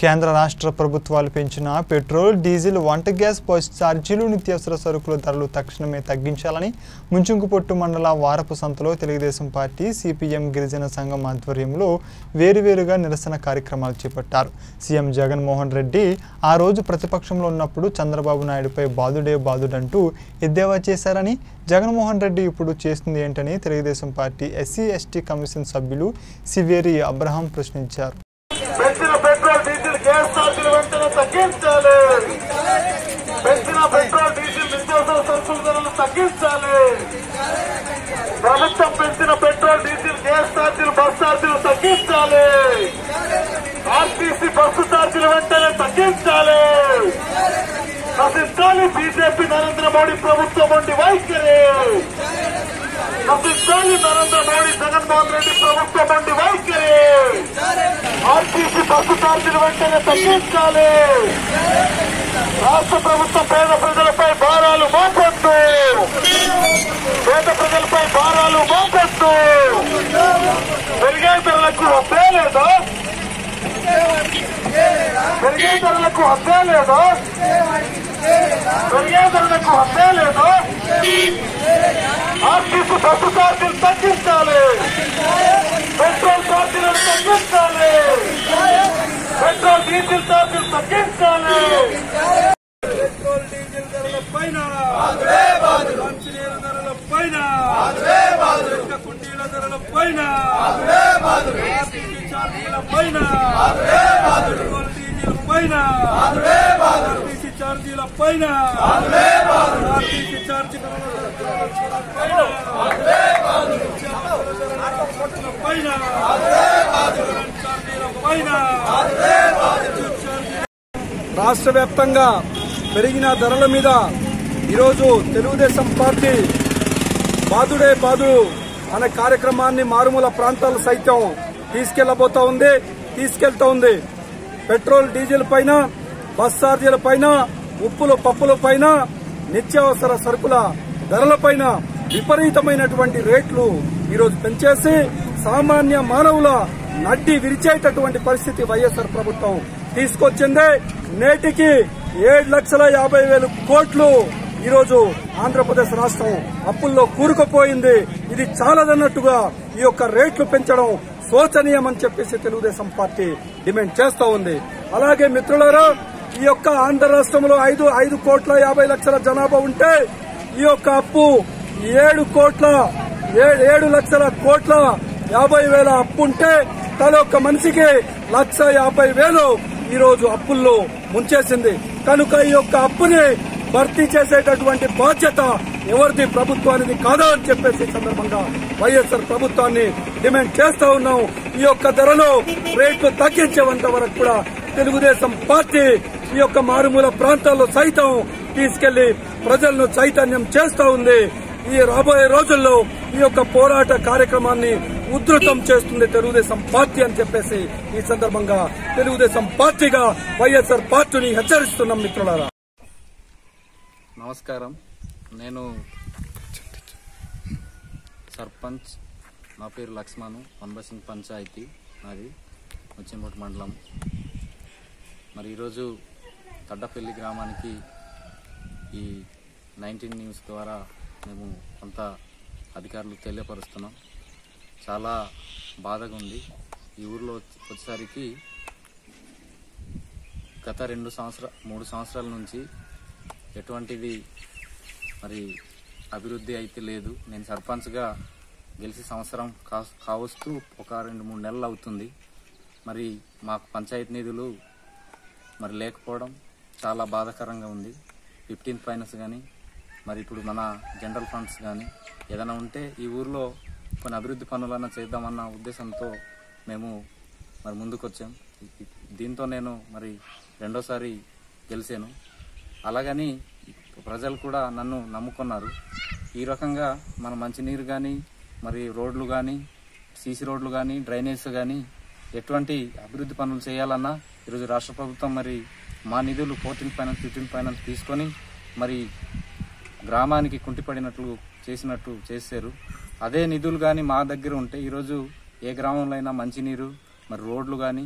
కేంద్ర రాష్ట్ర ప్రభుత్వాలు పెంచిన పెట్రోల్ డీజిల్ వంట గ్యాస్ బస్ ఛార్జీలు నిత్యావసర సరుకుల ధరలు తక్షణమే తగ్గించాలని ముంచుంకుపొట్టు మండల వారపు సంతలో తెలుగుదేశం పార్టీ సిపిఎం గిరిజన సంఘం ఆధ్వర్యంలో వేరువేరుగా నిరసన కార్యక్రమాలు చేపట్టారు సీఎం జగన్మోహన్ రెడ్డి ఆ రోజు ప్రతిపక్షంలో ఉన్నప్పుడు చంద్రబాబు నాయుడుపై బాదుడే బాదుడంటూ ఎద్దేవా చేశారని జగన్మోహన్ రెడ్డి ఇప్పుడు చేస్తుంది ఏంటని Telugu Desam party SC ST commission సభ్యులు సివేరి అబ్రహాం ప్రశ్నించారు పెంచిన పెట్రోల్ డీజిల్ గ్యాస్ ఛార్జీలు వెంటనే తగ్గించాలి పెంచిన పెట్రోల్ డీజిల్ నిత్యావసర సరుకుల ధరలు తగ్గించాలి ప్రభుత్వం పెంచిన పెట్రోల్ డీజిల్ గ్యాస్ ఛార్జీలు బస్ ఛార్జీలు తగ్గించాలి ఆర్టీసీ బస్సు ఛార్జీలు వెంటనే తగ్గించాలి నశించాలి బీజేపీ నరేంద్ర మోడీ ప్రభుత్వం వంటి వైఖరి నశించాలి నరేంద్ర మోడీ జగన్మోహన్ రెడ్డి ప్రభుత్వం వంటి వైఖరి ఆర్టీసీ బస్సు ఛార్జీలు వెంటనే తగ్గించాలి రాష్ట్ర ప్రభుత్వం పేద ప్రజలపై భారాలు మోపొద్దు పేద ప్రజలపై భారాలు మోపొద్దు పెరిగే ధరలకు హద్దే లేదా పెరిగే ధరలకు హద్దే లేదా పెరిగే ధరలకు హద్దే లేదా ఆర్టీసీ బస్సు ఛార్జీలు తగ్గించాలి పెట్రోల్ ఛార్జీలను తగ్గించాలి పెట్రోల్ డీజిల్ ఛార్జీలు తగ్గించాలి పెట్రోల్ డీజిల్ ధరల పైన మంచినీరు ధరల పైన ఇసుక కుండీల ధరల పైన ఆర్టీసీ ఛార్జీల పైన పెట్రోల్ డీజిల్ పైన ఆర్టీసీ ఛార్జీల పైన ఆర్టీసీ ఛార్జీల పైన పైన ఛార్జీల పైన రాష్ట్ర వ్యాప్తంగా పెరిగిన ధరల మీద ఈరోజు తెలుగుదేశం పార్టీ బాదుడే బాదు అనే కార్యక్రమాన్ని మారుమూల ప్రాంతాలు సైతం తీసుకెళ్లబోతా ఉంది తీసుకెళ్తా ఉంది పెట్రోల్ డీజిల్ పైన బస్ ఛార్జీల పైన ఉప్పులు పప్పుల పైన నిత్యావసర సరుకుల ధరల పైన విపరీతమైనటువంటి రేట్లు ఈరోజు పెంచేసి సామాన్య మానవుల నడ్డి విరిచేటటువంటి పరిస్థితి వైఎస్ఆర్ ప్రభుత్వం తీసుకొచ్చింది నేటికి ఏడు లక్షల యాభై వేలు కోట్లు ఈరోజు ఆంధ్రప్రదేశ్ రాష్ట్రం అప్పుల్లో కూరుకుపోయింది ఇది చాలదన్నట్టుగా ఈ యొక్క రేట్లు పెంచడం శోచనీయమని చెప్పేసి తెలుగుదేశం పార్టీ డిమాండ్ చేస్తూ ఉంది అలాగే మిత్రులారా ఈ యొక్క ఆంధ్ర రాష్ట్రంలో ఐదు ఐదు కోట్ల యాభై లక్షల జనాభా ఉంటే ఈ యొక్క అప్పు ఏడు కోట్ల ఏ- ఏడు లక్షల కోట్ల యాభై వేల అప్పు ఉంటే తల ఒక్క మనిషికి లక్ష యాభై వేలు ఈ రోజు అప్పుల్లో ముంచేసింది కనుక ఈ యొక్క అప్పుని భర్తీ చేసేటటువంటి బాధ్యత ఎవరిది ప్రభుత్వానికి కాదా అని చెప్పేసి ఈ సందర్భంగా వైఎస్ఆర్ ప్రభుత్వాన్ని డిమాండ్ చేస్తా ఉన్నాం ఈ యొక్క ధరలు రేట్లు తగ్గించేంత వరకు కూడా తెలుగుదేశం పార్టీ ఈ యొక్క మారుమూల ప్రాంతాల్లో సైతం తీసుకెళ్లి ప్రజలను చైతన్యం చేస్తా ఉంది ఈ రాబోయే రోజుల్లో ఈ యొక్క పోరాట కార్యక్రమాన్ని ఉధృతం చేస్తుంది తెలుగుదేశం పార్టీ అని చెప్పేసి ఈ సందర్భంగా తెలుగుదేశం పార్టీగా వైఎస్ఆర్ పార్టీని హెచ్చరిస్తున్నాం మిత్రులారా నమస్కారం నేను సర్పంచ్ నా పేరు లక్ష్మణ్ వన్బసింగ్ పంచాయతీ నాది ముచ్చింపూట మండలం మరి ఈరోజు తడ్డపల్లి గ్రామానికి ఈ నైన్టీన్ న్యూస్ ద్వారా మేము కొంత అధికారులు తెలియపరుస్తున్నాం చాలా బాధగా ఉంది ఈ ఊర్లో వచ్చేసరికి గత రెండు సంవత్సర మూడు సంవత్సరాల నుంచి ఎటువంటిది మరి అభివృద్ధి అయితే లేదు నేను సర్పంచ్గా గెలిచి సంవత్సరం కా కావస్తూ ఒక రెండు మూడు నెలలు అవుతుంది మరి మాకు పంచాయతీ నిధులు మరి లేకపోవడం చాలా బాధాకరంగా ఉంది ఫిఫ్టీన్ ఫైనాన్స్ కానీ మరి ఇప్పుడు మన జనరల్ ఫండ్స్ కానీ ఏదైనా ఉంటే ఈ ఊర్లో కొన్ని అభివృద్ధి పనులన్నా చేద్దామన్న ఉద్దేశంతో మేము మరి ముందుకొచ్చాం దీంతో నేను మరి రెండోసారి గెలిచాను అలాగని ప్రజలు కూడా నన్ను నమ్ముకున్నారు ఈ రకంగా మన మంచినీరు కానీ మరి రోడ్లు కానీ సీసీ రోడ్లు కానీ డ్రైనేజ్ కానీ ఎటువంటి అభివృద్ధి పనులు చేయాలన్నా ఈరోజు రాష్ట్ర ప్రభుత్వం మరి మా నిధులు ఫోర్టీన్ ఫైనాన్స్ ఫిఫ్టీన్ ఫైనాన్స్ తీసుకొని మరి గ్రామానికి కుంటిపడినట్లు చేసినట్టు చేశారు అదే నిధులు కానీ మా దగ్గర ఉంటే ఈరోజు ఏ గ్రామంలో అయినా మంచినీరు మరి రోడ్లు కానీ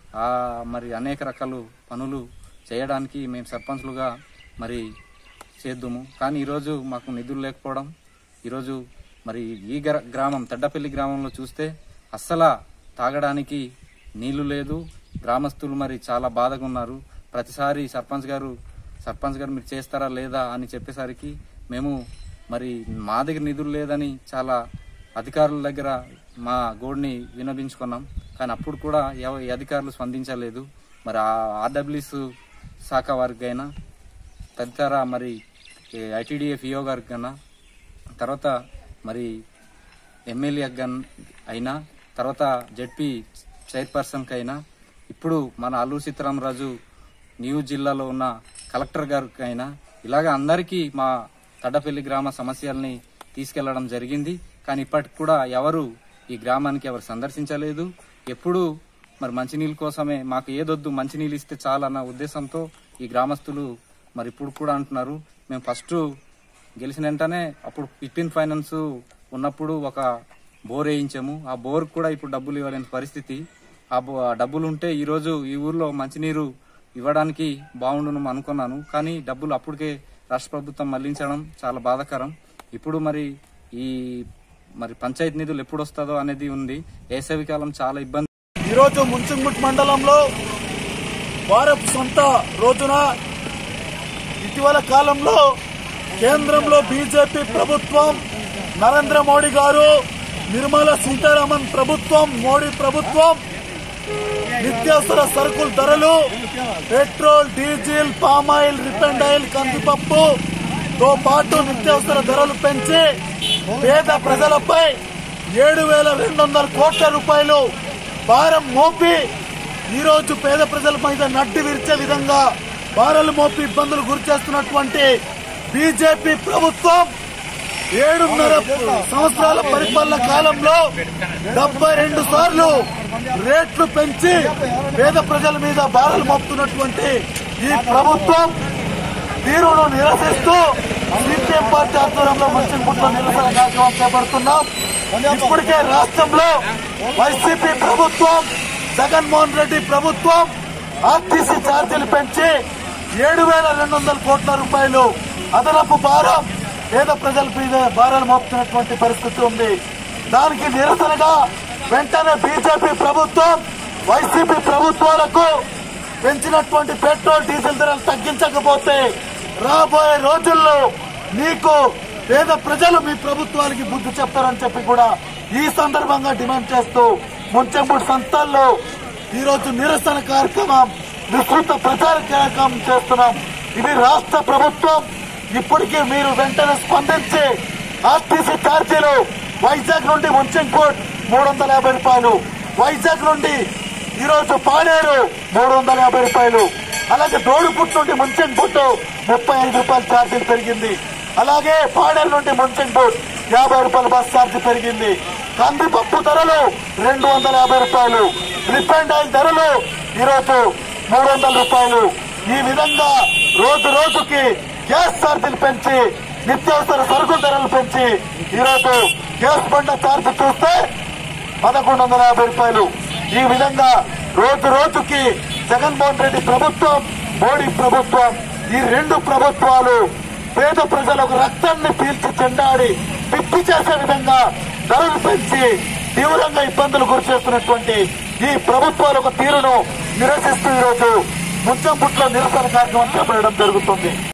ఆ మరి అనేక రకాల పనులు చేయడానికి మేము సర్పంచ్లుగా మరి చేద్దాము కానీ ఈరోజు మాకు నిధులు లేకపోవడం ఈరోజు మరి ఈ గ్ర- గ్రామం తెడ్డపల్లి గ్రామంలో చూస్తే అస్సలు తాగడానికి నీళ్లు లేదు గ్రామస్తులు మరి చాలా బాధగా ఉన్నారు ప్రతిసారి సర్పంచ్ గారు సర్పంచ్ గారు మీరు చేస్తారా లేదా అని చెప్పేసరికి మేము మరి మా దగ్గర నిధులు లేదని చాలా అధికారుల దగ్గర మా గోడ్ని వినపించుకున్నాం కానీ అప్పుడు కూడా ఎవ- ఈ అధికారులు స్పందించలేదు మరి ఆ ఆర్డబ్ల్యూస్ శాఖ వారికి అయినా తదితర మరి ఐటీడీఎఫ్ ఈఓ గారికి కన్నా తర్వాత మరి ఎమ్మెల్యే గన్ అయినా తర్వాత జడ్పీ చైర్పర్సన్కి అయినా ఇప్పుడు మన అల్లూరు సీతారామరాజు న్యూ జిల్లాలో ఉన్న కలెక్టర్ గారికి అయినా ఇలాగ అందరికీ మా తడ్డపల్లి గ్రామ సమస్యల్ని తీసుకెళ్లడం జరిగింది కానీ ఇప్పటికి కూడా ఎవరు ఈ గ్రామానికి ఎవరు సందర్శించలేదు ఎప్పుడు మరి మంచినీళ్ళ కోసమే మాకు ఏదొద్దు మంచినీళ్ళు ఇస్తే చాలన్న ఉద్దేశంతో ఈ గ్రామస్తులు మరి ఇప్పుడు కూడా అంటున్నారు మేము ఫస్ట్ గెలిచిన వెంటనే అప్పుడు ఫిఫ్టీన్ ఫైనాన్స్ ఉన్నప్పుడు ఒక బోర్ వేయించాము ఆ బోర్ కూడా ఇప్పుడు డబ్బులు ఇవ్వలేని పరిస్థితి ఆ బో- ఆ డబ్బులు ఉంటే ఈ రోజు ఈ ఊర్లో మంచినీరు ఇవ్వడానికి బాగుండును అనుకున్నాను కానీ డబ్బులు అప్పటికే రాష్ట్ర ప్రభుత్వం మళ్లించడం చాలా బాధాకరం ఇప్పుడు మరి ఈ మరి పంచాయతీ నిధులు ఎప్పుడు వస్తుందో అనేది ఉంది వేసవి కాలం చాలా ఇబ్బంది ఈరోజు ముంచుంగుట్ మండలంలో వారపు సొంత రోజున ఇటీవల కాలంలో కేంద్రంలో బీజేపీ ప్రభుత్వం నరేంద్ర మోడీ గారు నిర్మలా సీతారామన్ ప్రభుత్వం మోడీ ప్రభుత్వం నిత్యావసర సరుకుల ధరలు petrol diesel palm oil refined oil కందిపప్పు తో పాటు నిత్యావసర ధరలు పెంచి పేద ప్రజలపై ఏడు వేల రెండు వందల కోట్ల రూపాయలు భారం మోపి ఈ రోజు పేద ప్రజల మీద నడ్డి విరిచే విధంగా భారాలు మోపి ఇబ్బందులు గురి చేస్తున్నటువంటి బీజేపీ ప్రభుత్వం ఏడున్నర సంవత్సరాల పరిపాలన కాలంలో డెబ్బై రెండు సార్లు రేట్లు పెంచి పేద ప్రజల మీద భారాలు మోపుతున్నటువంటి ఈ ప్రభుత్వం తీరును నిరసిస్తూ సిపిఎం పార్టీ ఆధ్వర్యంలో మంచిగుంట్లో నిరసన కార్యక్రమం చేపడుతున్నాం ఇప్పటికే రాష్ట్రంలో వైసీపీ ప్రభుత్వం జగన్మోహన్ రెడ్డి ప్రభుత్వం ఆర్టీసీ ఛార్జీలు పెంచి ఏడు వేల రెండు వందల కోట్ల రూపాయలు అదనపు భారం పేద ప్రజల మీద భారాలు మోపుతున్నటువంటి పరిస్థితి ఉంది దానికి నిరసనగా వెంటనే బీజేపీ ప్రభుత్వం వైసీపీ ప్రభుత్వాలకు పెంచినటువంటి పెట్రోల్ డీజిల్ ధరలు తగ్గించకపోతే రాబోయే రోజుల్లో మీకు పేద ప్రజలు మీ ప్రభుత్వానికి బుద్ధి చెప్తారని చెప్పి కూడా ఈ సందర్భంగా డిమాండ్ చేస్తూ ముంచెంబూడి సంస్థల్లో ఈ రోజు నిరసన కార్యక్రమం విస్తృత ప్రచార కార్యక్రమం చేస్తున్నాం ఇది రాష్ట్ర ప్రభుత్వం ఇప్పటికీ మీరు వెంటనే స్పందించి ఆర్టీసీ ఛార్జీలు వైజాగ్ నుండి ముంచెంకోట్ మూడు వందల యాభై రూపాయలు వైజాగ్ నుండి ఈ రోజు పాడేరు మూడు వందల యాభై రూపాయలు అలాగే దోడుపుట్టు నుండి ముంచెంపుట్టు ముప్పై ఐదు రూపాయల ఛార్జీలు పెరిగింది అలాగే పాడేరు నుండి ముంచెంపుట్ యాభై రూపాయల బస్ ఛార్జీ పెరిగింది కందిపప్పు ధరలు రెండు వందల యాభై రూపాయలు రిఫైండ్ ఆయిల్ ధరలు ఈరోజు మూడు వందల రూపాయలు ఈ విధంగా రోజు రోజుకి గ్యాస్ ఛార్జీలు పెంచి నిత్యావసర సరుకుల ధరలు పెంచి ఈరోజు గ్యాస్ బండ ఛార్జీ చూస్తే పదకొండు వందల యాభై రూపాయలు ఈ విధంగా రోజు రోజుకి జగన్మోహన్ రెడ్డి ప్రభుత్వం మోడీ ప్రభుత్వం ఈ రెండు ప్రభుత్వాలు పేద ప్రజలకు రక్తాన్ని పీల్చి చెండాడి పిప్పి చేసే విధంగా ధరలు పెంచి తీవ్రంగా ఇబ్బందులు గురి చేస్తున్నటువంటి ఈ ప్రభుత్వాల ఒక తీరును నిరసిస్తూ ఈరోజు ముచ్చంపుట్లో నిరసన కార్యక్రమం చేపట్టడం జరుగుతుంది